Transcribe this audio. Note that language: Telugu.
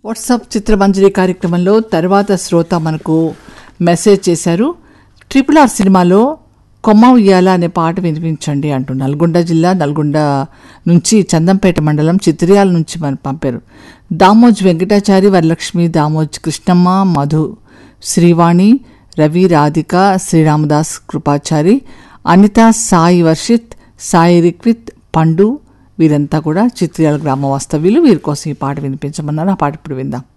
వాట్సాప్ చిత్రమంజరి కార్యక్రమంలో తర్వాత శ్రోత మనకు మెసేజ్ చేశారు ట్రిపుల్ ఆర్ సినిమాలో కొమ్మ ఉయ్యాల అనే పాట వినిపించండి అంటూ నల్గొండ జిల్లా నల్గొండ నుంచి చందంపేట మండలం చిత్రియాల నుంచి మనం పంపారు దామోజ్ వెంకటాచారి వరలక్ష్మి దామోజ్ కృష్ణమ్మ మధు శ్రీవాణి రవి రాధిక శ్రీరామదాస్ కృపాచారి అనిత సాయి వర్షిత్ సాయి రిక్విత్ పండు వీరంతా కూడా చిత్రియాల గ్రామ వాస్తవ్యులు వీరి కోసం ఈ పాట వినిపించమన్నారు ఆ పాట ఇప్పుడు విందాం